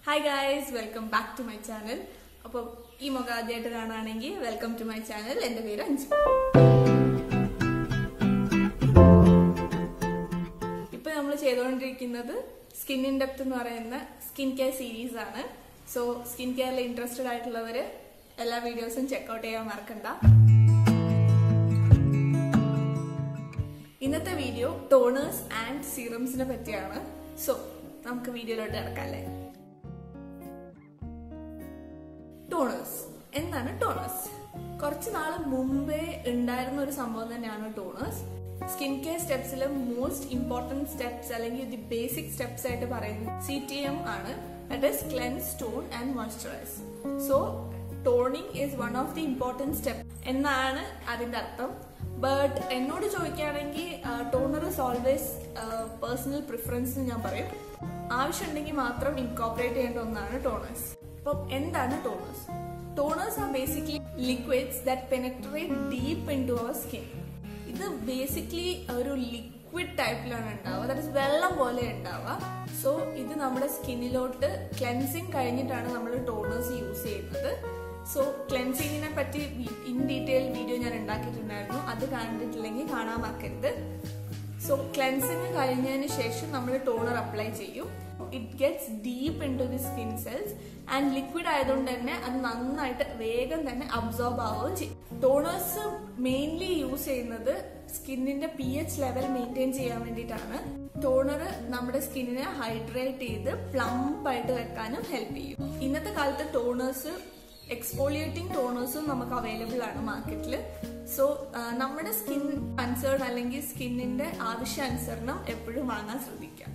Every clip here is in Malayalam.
hi guys welcome back to my channel അപ്പം ഈ മുഖം ആദ്യമായിട്ട് കാണുകയാണെങ്കിൽ വെൽക്കം ടു മൈ ചാനൽ എൻ്റെ പേര് അഞ്ചു ഇപ്പൊ നമ്മൾ ചെയ്തുകൊണ്ടിരിക്കുന്നത് സ്കിൻ ഇൻ ഡെപ്ത് എന്ന് പറയുന്ന സ്കിൻ കെയർ സീരീസ് ആണ് സോ സ്കിൻ കെയറിൽ ഇൻട്രസ്റ്റഡ് ആയിട്ടുള്ളവര് എല്ലാ വീഡിയോസും ചെക്ക്ഔട്ട് ചെയ്യാൻ മറക്കണ്ട ഇന്നത്തെ വീഡിയോ ടോണേഴ്സ് ആൻഡ് സീറംസിനെ പറ്റിയാണ് സോ നമുക്ക് വീഡിയോയിലോട്ട് കിടക്കാല്ലേ ടോണേഴ്സ് എന്താണ് ടോണേഴ്സ് കുറച്ച് നാൾ മുമ്പേ ഉണ്ടായിരുന്ന ഒരു സംഭവം തന്നെയാണ് ടോണേഴ്സ് സ്കിൻ കെയർ സ്റ്റെപ്സിലെ മോസ്റ്റ് ഇമ്പോർട്ടന്റ് സ്റ്റെപ്സ് അല്ലെങ്കിൽ ദി ബേസിക് സ്റ്റെപ്സ് ആയിട്ട് പറയുന്നത് സി ടി എം ആണ് that is cleanse tone and moisturise so toning is one of the important step എന്നാണ് അതിന്റെ അർത്ഥം ബട്ട് എന്നോട് ചോദിക്കുകയാണെങ്കിൽ toner is always personal preference ഞാൻ പറയും ആവശ്യമുണ്ടെങ്കിൽ മാത്രം ഇൻകോപ്പറേറ്റ് ചെയ്യേണ്ട ഒന്നാണ് ടോണേഴ്സ് അപ്പം എന്താണ് toners toners are basically liquids that penetrate deep into our skin ഇത് ബേസിക്കലി ഒരു ലിക്വിഡ് ടൈപ്പിലാണ് ഉണ്ടാവുക ദാറ്റ് ഇസ് വെള്ളം പോലെ ഉണ്ടാവുക സോ ഇത് നമ്മുടെ സ്കിന്നിലോട്ട് ക്ലെൻസിങ് കഴിഞ്ഞിട്ടാണ് നമ്മൾ ടോണേഴ്സ് യൂസ് ചെയ്യുന്നത് സോ ക്ലെൻസിങ്ങിനെ പറ്റി ഇൻ ഡീറ്റെയിൽ വീഡിയോ ഞാൻ ഉണ്ടാക്കിയിട്ടുണ്ടായിരുന്നു അത് കണ്ടിട്ടില്ലെങ്കിൽ കാണാൻ മറക്കരുത് സോ ക്ലെൻസിങ് കഴിഞ്ഞതിന് ശേഷം നമ്മൾ ടോണർ അപ്ലൈ ചെയ്യും it gets deep into the skin cells and liquid ആയതുകൊണ്ട് തന്നെ അത് നന്നായിട്ട് വേഗം തന്നെ അബ്സോർബ് ആവുകയും ചെയ്യും ടോണേഴ്സ് മെയിൻലി യൂസ് ചെയ്യുന്നത് സ്കിന്നിന്റെ പി എച്ച് ലെവൽ മെയിൻറ്റെയിൻ ചെയ്യാൻ വേണ്ടിയിട്ടാണ് ടോണർ നമ്മുടെ സ്കിന്നിനെ ഹൈഡ്രേറ്റ് ചെയ്ത് പ്ലംപ് ആയിട്ട് വെക്കാനും ഹെൽപ്പ് ചെയ്യും ഇന്നത്തെ കാലത്ത് ടോണേഴ്സ് എക്സ്പോളിയേറ്റിംഗ് ടോണേഴ്സും നമുക്ക് അവൈലബിൾ ആണ് മാർക്കറ്റിൽ സോ നമ്മുടെ സ്കിൻ കൺസേൺ അല്ലെങ്കിൽ സ്കിന്നിന്റെ ആവശ്യാനുസരണം എപ്പോഴും വാങ്ങാൻ ശ്രദ്ധിക്കാം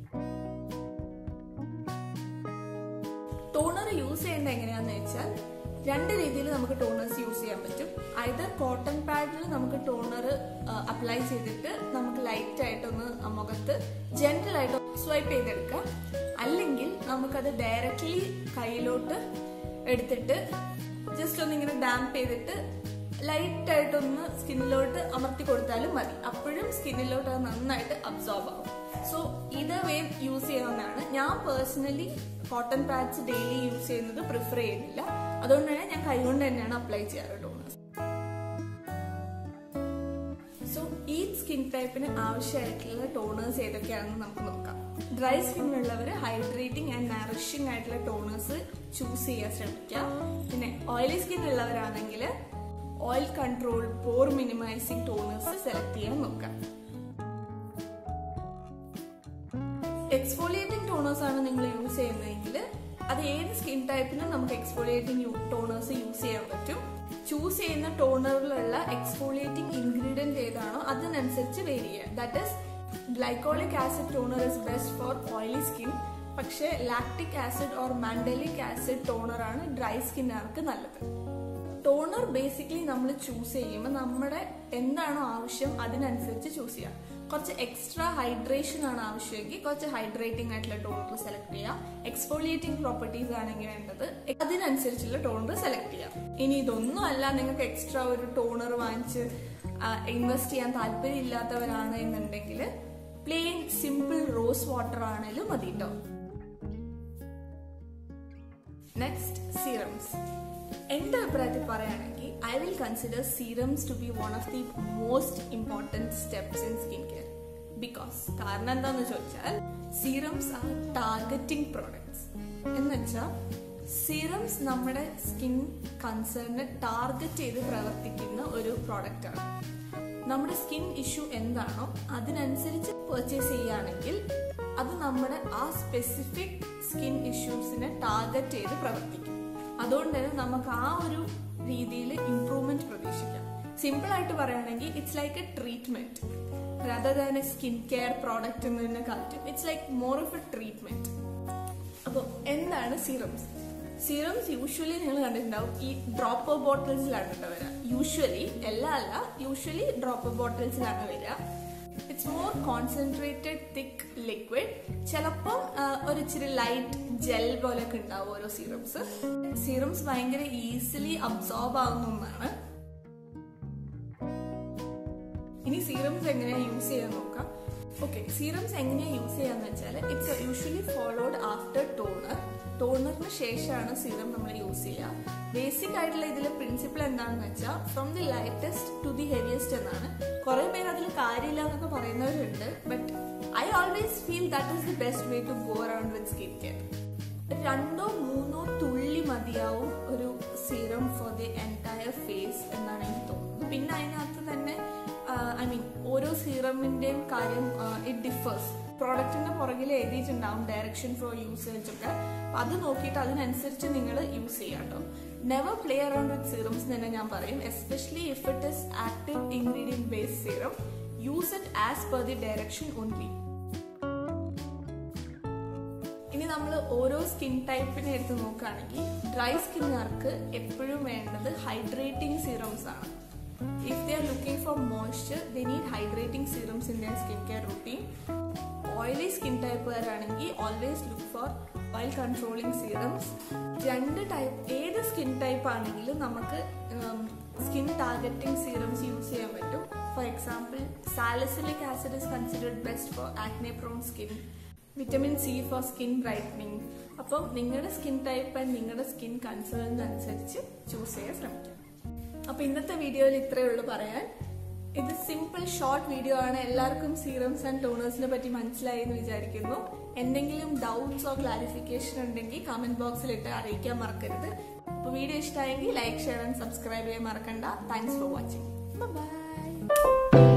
ടോണർ യൂസ് ചെയ്യുന്നത് എങ്ങനെയാന്ന് വെച്ചാൽ രണ്ട് രീതിയിൽ നമുക്ക് ടോണേഴ്സ് യൂസ് ചെയ്യാൻ പറ്റും ഐതർ കോട്ടൺ പാഡിൽ നമുക്ക് ടോണർ അപ്ലൈ ചെയ്തിട്ട് നമുക്ക് ലൈറ്റ് ആയിട്ടൊന്ന് മുഖത്ത് ജെന്റൽ ആയിട്ട് സ്വൈപ്പ് ചെയ്തെടുക്കാം അല്ലെങ്കിൽ നമുക്കത് ഡയറക്റ്റ്ലി കയ്യിലോട്ട് എടുത്തിട്ട് ജസ്റ്റ് ഒന്ന് ഇങ്ങനെ ഡാമ്പ് ചെയ്തിട്ട് ലൈറ്റ് ആയിട്ടൊന്ന് സ്കിന്നിലോട്ട് അമർത്തി കൊടുത്താലും മതി അപ്പോഴും സ്കിന്നിലോട്ട് അത് നന്നായിട്ട് അബ്സോർബ് ആവും സോ ഇത് വേ യൂസ് ചെയ്യാവുന്നതാണ് ഞാൻ personally cotton pads daily use ചെയ്യുന്നത് പ്രിഫർ ചെയ്യുന്നില്ല അതുകൊണ്ട് തന്നെ ഞാൻ കൈകൊണ്ട് തന്നെയാണ് അപ്ലൈ ചെയ്യാറ് ടോണേഴ്സ് സോ ഈ സ്കിൻ ടൈപ്പിന് ആവശ്യമായിട്ടുള്ള ടോണേഴ്സ് ഏതൊക്കെയാണെന്ന് നമുക്ക് നോക്കാം ഡ്രൈ സ്കിൻ ഉള്ളവർ ഹൈഡ്രേറ്റിംഗ് ആൻഡ് നറിഷിംഗ് ആയിട്ടുള്ള ടോണേഴ്സ് ചൂസ് ചെയ്യാൻ ശ്രമിക്കുക പിന്നെ ഓയിലി സ്കിൻ ഉള്ളവരാണെങ്കിൽ oil control pore minimising toners select ചെയ്യാൻ നോക്കാം എക്സ്ഫോളിയേറ്റിംഗ് ടോണേഴ്സ് ആണ് നിങ്ങൾ യൂസ് ചെയ്യുന്നതെങ്കിൽ അത് ഏത് സ്കിൻ ടൈപ്പിനും നമുക്ക് എക്സ്ഫോളിയേറ്റിംഗ് ടോണേഴ്സ് യൂസ് ചെയ്യാൻ പറ്റും ചൂസ് ചെയ്യുന്ന ടോണറിലുള്ള എക്സ്ഫോളിയേറ്റിംഗ് ഇൻഗ്രീഡിയന്റ് ഏതാണോ അതിനനുസരിച്ച് വേരി ചെയ്യുക that is glycolic acid toner is best for oily skin പക്ഷേ lactic acid or mandelic acid toner ആണ് ഡ്രൈ സ്കിന്നുകാർക്ക് നല്ലത് ടോണർ ബേസിക്കലി നമ്മൾ ചൂസ് ചെയ്യുമ്പോൾ നമ്മുടെ എന്താണോ ആവശ്യം അതിനനുസരിച്ച് ചൂസ് ചെയ്യാം കുറച്ച് എക്സ്ട്രാ ഹൈഡ്രേഷൻ ആണ് ആവശ്യമെങ്കിൽ കുറച്ച് ഹൈഡ്രേറ്റിംഗ് ആയിട്ടുള്ള ടോണർ സെലക്ട് ചെയ്യാം എക്സ്പോളിയേറ്റിംഗ് പ്രോപ്പർട്ടീസ് ആണെങ്കിൽ വേണ്ടത് അതിനനുസരിച്ചുള്ള ടോണർ സെലക്ട് ചെയ്യാം ഇനി ഇതൊന്നും അല്ല നിങ്ങൾക്ക് എക്സ്ട്രാ ഒരു ടോണർ വാങ്ങിച്ച് ഇൻവെസ്റ്റ് ചെയ്യാൻ താല്പര്യം ഇല്ലാത്തവരാണ് എന്നുണ്ടെങ്കിൽ പ്ലെയിൻ സിമ്പിൾ റോസ് വാട്ടർ ആണെങ്കിലും മതി കേട്ടോ നെക്സ്റ്റ് സീറംസ് എന്റെ അഭിപ്രായത്തിൽ പറയുകയാണെങ്കിൽ I will consider serums to be one of the most important steps in skin care because കാരണം എന്താന്ന് ചോദിച്ചാൽ സീറംസ് ആർ ടാർഗറ്റിംഗ് പ്രോഡക്ട്സ് എന്ന് വെച്ചാൽ സീറംസ് നമ്മുടെ സ്കിൻ കൺസേണിനെ ടാർഗറ്റ് ചെയ്ത് പ്രവർത്തിക്കുന്ന ഒരു പ്രോഡക്റ്റ് ആണ് നമ്മുടെ സ്കിൻ ഇഷ്യൂ എന്താണോ അതിനനുസരിച്ച് പർച്ചേസ് ചെയ്യുകയാണെങ്കിൽ അത് നമ്മുടെ ആ സ്പെസിഫിക് സ്കിൻ ഇഷ്യൂസിനെ ടാർഗറ്റ് ചെയ്ത് പ്രവർത്തിക്കും അതുകൊണ്ട് തന്നെ നമുക്ക് ആ ഒരു രീതിയിൽ ഇംപ്രൂവ്മെന്റ് പ്രതീക്ഷിക്കാം സിമ്പിൾ ആയിട്ട് പറയുകയാണെങ്കിൽ it's like a treatment rather than a skin care product എന്നതിനെ കാറ്റും it's like more of a treatment അപ്പോൾ എന്താണ് സീറംസ് സീറംസ് യൂഷ്വലി നിങ്ങൾ കണ്ടിട്ടുണ്ടാവും ഈ ഡ്രോപ്പർ ബോട്ടിൽസിലാണ് കേട്ടോ വരിക യൂഷ്വലി എല്ലാ അല്ല യൂഷ്വലി ഡ്രോപ്പർ ബോട്ടിൽസിലാണ് വരിക it's more concentrated thick liquid ചിലപ്പം ഒരു ഇച്ചിരി ലൈറ്റ് ജെൽ പോലൊക്കെ ഉണ്ടാവും ഓരോ സീറംസ് സീറംസ് ഭയങ്കര ഈസിലി അബ്സോർബ് ആവുന്ന ഒന്നാണ് ഇനി സീറംസ് എങ്ങനെയാ യൂസ് ചെയ്യാൻ നോക്കാം ഓക്കെ സീറംസ് എങ്ങനെയാ യൂസ് ചെയ്യാന്ന് വെച്ചാൽ it's usually followed after toner toner മോയ്സ്ചറിന് ശേഷമാണ് സീറം നമ്മൾ യൂസ് ചെയ്യുക ബേസിക് ആയിട്ടുള്ള ഇതിലെ പ്രിൻസിപ്പിൾ എന്താണെന്ന് വെച്ചാൽ from the lightest to the heaviest എന്നാണ് കുറെ പേര് അതിൽ കാര്യമില്ല എന്നൊക്കെ പറയുന്നവരുണ്ട് but I always feel that is the best way to go around with skin care രണ്ടോ മൂന്നോ തുള്ളി മതിയാവും ഒരു serum for the entire face എന്നാണ് എനിക്ക് തോന്നുന്നത് പിന്നെ അതിനകത്ത് തന്നെ ഐ മീൻ ഓരോ സീറമിന്റെയും കാര്യം ഇറ്റ് ഡിഫേഴ്സ് പ്രോഡക്റ്റിന്റെ പുറകിൽ എഴുതിയിട്ടുണ്ടാവും ഡയറക്ഷൻ ഫോർ യൂസേജ് ഒക്കെ അപ്പൊ അത് നോക്കിയിട്ട് അതിനനുസരിച്ച് നിങ്ങൾ യൂസ് ചെയ്യാം കേട്ടോ never play around with serums തന്നെ ഞാൻ പറയും especially if it is active ingredient based serum use it as per the direction only ഇനി നമ്മൾ ഓരോ സ്കിൻ ടൈപ്പിനെ എടുത്ത് നോക്കുകയാണെങ്കിൽ ഡ്രൈ സ്കിന്നുകാർക്ക് എപ്പോഴും വേണ്ടത് ഹൈഡ്രേറ്റിംഗ് സീറംസ് ആണ് if they are looking for moisture they need hydrating serums in their skin care routine oily skin ടൈപ്പുകാരാണെങ്കിൽ always look for oil controlling serums രണ്ട് ടൈപ്പ് ഏത് സ്കിൻ ടൈപ്പ് ആണെങ്കിലും നമുക്ക് സ്കിൻ ടാർഗറ്റിംഗ് സീറംസ് യൂസ് ചെയ്യാൻ പറ്റും for example salicylic acid is considered best for acne prone skin vitamin C for skin brightening അപ്പം നിങ്ങളുടെ സ്കിൻ ടൈപ്പ് ആൻഡ് നിങ്ങളുടെ സ്കിൻ കൺസേണിനനുസരിച്ച് ചൂസ് ചെയ്യാൻ ശ്രമിക്കാം അപ്പൊ ഇന്നത്തെ വീഡിയോയിൽ ഇത്രയേ ഉള്ളൂ പറയാൻ ഇത് സിമ്പിൾ ഷോർട്ട് വീഡിയോ ആണ് എല്ലാവർക്കും സീറംസ് ആൻഡ് ടോണേഴ്സിനെ പറ്റി മനസ്സിലായി എന്ന് വിചാരിക്കുന്നു എന്തെങ്കിലും ഡൗട്ട്സോ ക്ലാരിഫിക്കേഷൻ ഉണ്ടെങ്കിൽ കമന്റ് ബോക്സിൽ ഇട്ട് അറിയിക്കാൻ മറക്കരുത് അപ്പൊ വീഡിയോ ഇഷ്ടമായെങ്കിൽ ലൈക്ക് ഷെയർ ആൻഡ് സബ്സ്ക്രൈബ് ചെയ്യാൻ മറക്കണ്ട താങ്ക്സ് ഫോർ വാച്ചിങ് ബൈ